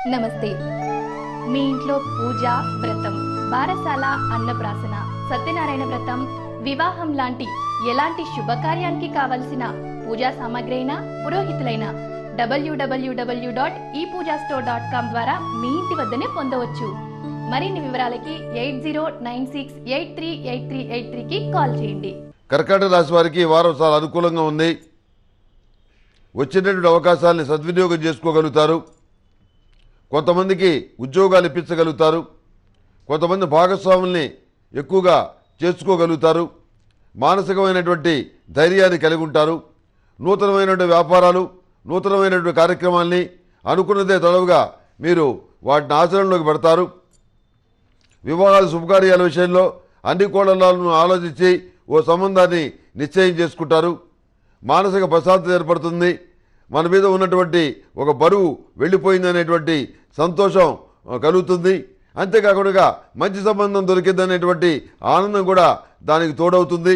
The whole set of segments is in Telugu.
నమస్తే మీ ఇంట్లో పూజ వ్రతం బారసాల అన్నప్రాసన సత్యనారాయణ వ్రతం వివాహం లాంటి ఎలాంటి శుభకార్యానికి కావలసిన పూజా సామాగ్రి అయినా పురోహితులైన డబ్ల్యూడబ్ల్యూడబ్ల్యూ డాట్ ఈ పూజా స్టోర్ డాట్ కామ్ ద్వారా మీ ఇంటి వద్దనే పొందవచ్చు మరిన్ని వివరాలకి eight zero nine six eight three eight three eight త్రీకి కాల్ చేయండి కర్కాటక రాశి వారికి ఈ వారం చాలా అనుకూలంగా ఉంది వచ్చినటువంటి అవకాశాలని సద్వినియోగం చేసుకోగలుగుతారు కొంతమందికి ఉద్యోగాలు ఇప్పించగలుగుతారు కొంతమంది భాగస్వాముల్ని ఎక్కువగా చేసుకోగలుగుతారు మానసికమైనటువంటి ధైర్యాన్ని కలిగి ఉంటారు నూతనమైనటువంటి వ్యాపారాలు నూతనమైనటువంటి కార్యక్రమాల్ని అనుకున్నదే తడవుగా మీరు వాటిని ఆచరణలోకి పెడతారు వివాహాల శుభకార్యాల విషయంలో అన్ని కోణాలను ఆలోచించి ఓ సంబంధాన్ని నిశ్చయం చేసుకుంటారు మానసిక ప్రశాంతత ఏర్పడుతుంది మన మీద ఉన్నటువంటి ఒక బరువు వెళ్ళిపోయిందనేటువంటి సంతోషం ఆ, కలుగుతుంది అంతేకాకుండా మంచి సంబంధం దొరికిందనేటువంటి ఆనందం కూడా దానికి తోడవుతుంది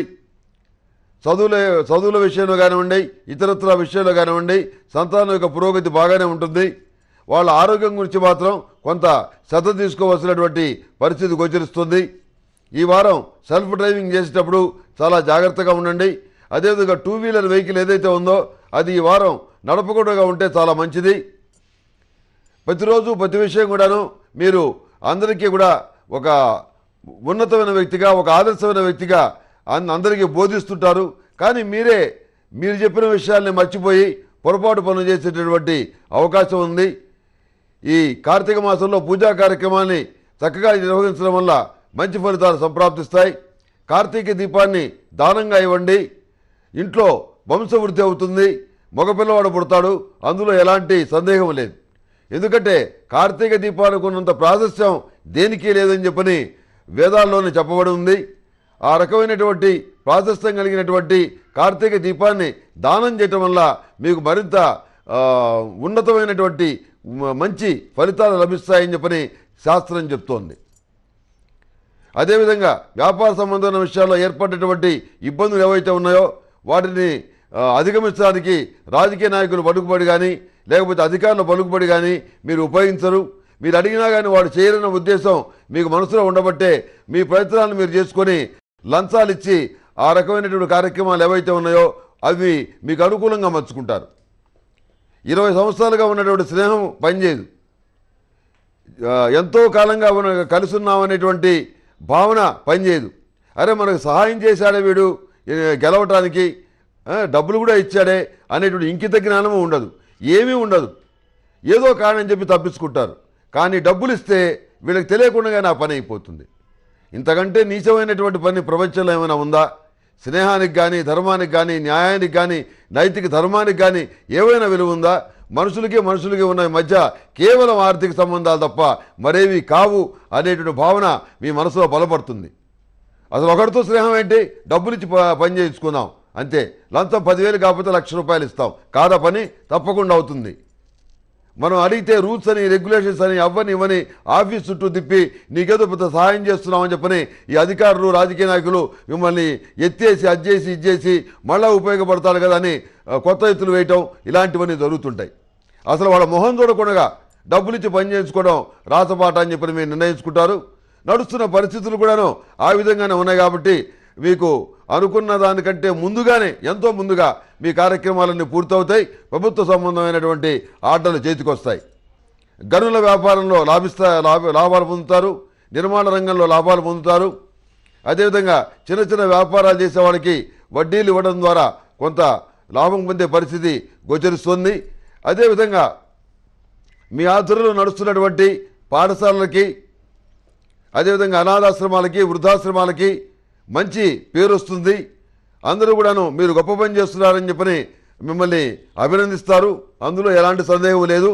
చదువుల చదువుల విషయంలో కానివ్వండి ఇతరత్ర విషయంలో కానివ్వండి సంతానం యొక్క పురోగతి బాగానే ఉంటుంది వాళ్ళ ఆరోగ్యం గురించి మాత్రం కొంత శ్రద్ధ తీసుకోవాల్సినటువంటి పరిస్థితి గోచరిస్తుంది ఈ వారం సెల్ఫ్ డ్రైవింగ్ చేసేటప్పుడు చాలా జాగ్రత్తగా ఉండండి అదేవిధంగా టూ వీలర్ వెహికల్ ఏదైతే ఉందో అది ఈ వారం నడపకుండా ఉంటే చాలా మంచిది ప్రతిరోజు ప్రతి విషయం కూడాను మీరు అందరికీ కూడా ఒక ఉన్నతమైన వ్యక్తిగా ఒక ఆదర్శమైన వ్యక్తిగా అన్- అందరికీ బోధిస్తుంటారు కానీ మీరే మీరు చెప్పిన విషయాల్ని మర్చిపోయి పొరపాటు పనులు చేసేటటువంటి అవకాశం ఉంది ఈ కార్తీక మాసంలో పూజా కార్యక్రమాన్ని చక్కగా నిర్వహించడం వల్ల మంచి ఫలితాలు సంప్రాప్తిస్తాయి కార్తీక దీపాన్ని దానంగా ఇవ్వండి ఇంట్లో వంశవృద్ధి అవుతుంది మగపిల్లవాడు పుడతాడు అందులో ఎలాంటి సందేహం లేదు ఎందుకంటే కార్తీక దీపానికి ఉన్నంత ప్రాశస్యం దేనికి లేదని చెప్పని వేదాల్లోనే చెప్పబడి ఉంది ఆ రకమైనటువంటి ప్రాశస్త్యం కలిగినటువంటి కార్తీక దీపాన్ని దానం చేయటం వల్ల మీకు మరింత ఆ, ఉన్నతమైనటువంటి మ- మంచి ఫలితాలు లభిస్తాయని చెప్పని శాస్త్రం చెప్తోంది అదేవిధంగా వ్యాపార సంబంధమైన విషయాల్లో ఏర్పడినటువంటి ఇబ్బందులు ఏవైతే ఉన్నాయో వాటిని ఆ, అధిగమించడానికి రాజకీయ నాయకులు పలుకుబడి కానీ లేకపోతే అధికారుల పలుకుబడి కానీ మీరు ఉపయోగించరు మీరు అడిగినా కానీ వాడు చేయరన్న ఉద్దేశం మీకు మనసులో ఉండబట్టే మీ ప్రయత్నాలను మీరు చేసుకొని లంచాలు ఇచ్చి ఆ రకమైనటువంటి కార్యక్రమాలు ఏవైతే ఉన్నాయో అవి మీకు అనుకూలంగా మర్చుకుంటారు ఇరవై సంవత్సరాలుగా ఉన్నటువంటి స్నేహం పనిచేయదు ఆ, ఎంతో కాలంగా ఉన్న కలిసి ఉన్నామనేటువంటి భావన పనిచేయదు అరే మనకు సహాయం చేశాడే వీడు ఏ, గెలవటానికి ఆ, డబ్బులు కూడా ఇచ్చాడే అనేటువంటి ఇంకిత జ్ఞానము ఉండదు ఏమీ ఉండదు ఏదో కారణం చెప్పి తప్పించుకుంటారు కానీ డబ్బులు ఇస్తే వీళ్ళకి తెలియకుండానే ఆ పని అయిపోతుంది ఇంతకంటే నీచమైనటువంటి పని ప్రపంచంలో ఏమైనా ఉందా స్నేహానికి కానీ ధర్మానికి కానీ న్యాయానికి కానీ నైతిక ధర్మానికి కానీ ఏవైనా విలువ ఉందా మనుషులకి మనుషులకి ఉన్న మధ్య కేవలం ఆర్థిక సంబంధాలు తప్ప మరేవి కావు అనేటువంటి భావన మీ మనసులో బలపడుతుంది అసలు ఒకరితో స్నేహం ఏంటి డబ్బులు ఇచ్చి ప- పని చేయించుకుందాం అంతే లంచం పదివేలు కాకపోతే లక్ష రూపాయలు ఇస్తాం కాదా పని తప్పకుండా అవుతుంది మనం అడిగితే రూల్స్ అని రెగ్యులేషన్స్ అని అవ్వని ఇవ్వని ఆఫీస్ చుట్టూ తిప్పి నీకేదో పెద్ద సహాయం చేస్తున్నామని చెప్పని ఈ అధికారులు రాజకీయ నాయకులు మిమ్మల్ని ఎత్తేసి అది చేసి ఇది చేసి మళ్ళా ఉపయోగపడతారు కదా అని ఆ, కొత్త ఎత్తులు వేయటం ఇలాంటివన్నీ జరుగుతుంటాయి అసలు వాళ్ళ మొహం చూడకుండా డబ్బులు ఇచ్చి పని చేయించుకోవడం రాసపాట అని చెప్పని మీరు నిర్ణయించుకుంటారు నడుస్తున్న పరిస్థితులు కూడాను ఆ విధంగానే ఉన్నాయి కాబట్టి మీకు అనుకున్న దానికంటే ముందుగానే ఎంతో ముందుగా మీ కార్యక్రమాలన్నీ పూర్తవుతాయి ప్రభుత్వ సంబంధమైనటువంటి ఆర్డర్లు చేతికొస్తాయి గనుల వ్యాపారంలో లాభిస్తా లాభ లాభాలు పొందుతారు నిర్మాణ రంగంలో లాభాలు పొందుతారు అదేవిధంగా చిన్న చిన్న వ్యాపారాలు చేసే వాళ్ళకి వడ్డీలు ఇవ్వడం ద్వారా కొంత లాభం పొందే పరిస్థితి గోచరిస్తుంది అదేవిధంగా మీ ఆధ్వర్యంలో నడుస్తున్నటువంటి పాఠశాలలకి అదేవిధంగా అనాథాశ్రమాలకి వృద్ధాశ్రమాలకి మంచి పేరు వస్తుంది అందరూ కూడాను మీరు గొప్ప పని చేస్తున్నారని చెప్పని మిమ్మల్ని అభినందిస్తారు అందులో ఎలాంటి సందేహం లేదు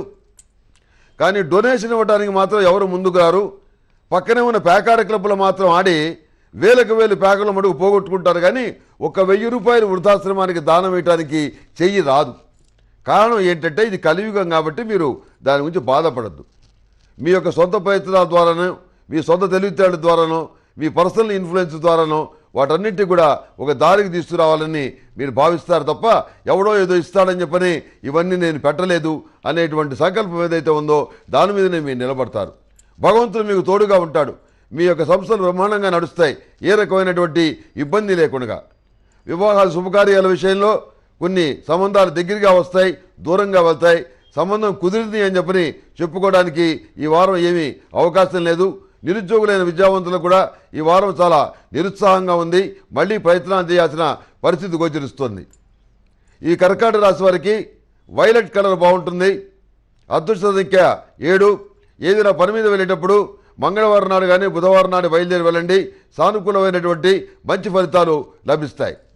కానీ డొనేషన్ ఇవ్వడానికి మాత్రం ఎవరు ముందుకు రారు పక్కనే ఉన్న పేకాడ క్లబ్లో మాత్రం ఆడి వేలకు వేలు పేకల మడుగు పోగొట్టుకుంటారు కానీ ఒక వెయ్యి రూపాయలు వృద్ధాశ్రమానికి దానం వేయడానికి చెయ్యి రాదు కారణం ఏంటంటే ఇది కలియుగం కాబట్టి మీరు దాని గురించి బాధపడద్దు మీ యొక్క సొంత ప్రయత్నాల ద్వారానో మీ సొంత తెలివితేటల ద్వారానో మీ పర్సనల్ ఇన్ఫ్లుయెన్స్ ద్వారానో వాటన్నింటి కూడా ఒక దారికి తీసుకురావాలని మీరు భావిస్తారు తప్ప ఎవడో ఏదో ఇస్తాడని చెప్పని ఇవన్నీ నేను పెట్టలేదు అనేటువంటి సంకల్పం ఏదైతే ఉందో దాని మీదనే మీరు నిలబడతారు భగవంతుడు మీకు తోడుగా ఉంటాడు మీ యొక్క సంస్థలు బ్రహ్మాండంగా నడుస్తాయి ఏ రకమైనటువంటి ఇబ్బంది లేకుండా వివాహాల శుభకార్యాల విషయంలో కొన్ని సంబంధాలు దగ్గరగా వస్తాయి దూరంగా వెళ్తాయి సంబంధం కుదిరింది అని చెప్పని చెప్పుకోవడానికి ఈ వారం ఏమీ అవకాశం లేదు నిరుద్యోగులైన విద్యావంతులకు కూడా ఈ వారం చాలా నిరుత్సాహంగా ఉంది మళ్ళీ ప్రయత్నాలు చేయాల్సిన పరిస్థితి గోచరిస్తుంది ఈ కర్కాటక రాశి వారికి వైలెట్ కలర్ బాగుంటుంది అదృష్ట సంఖ్య ఏడు ఏదైనా పని మీద వెళ్ళేటప్పుడు మంగళవారం నాడు కానీ బుధవారం నాడు బయలుదేరి వెళ్ళండి సానుకూలమైనటువంటి మంచి ఫలితాలు లభిస్తాయి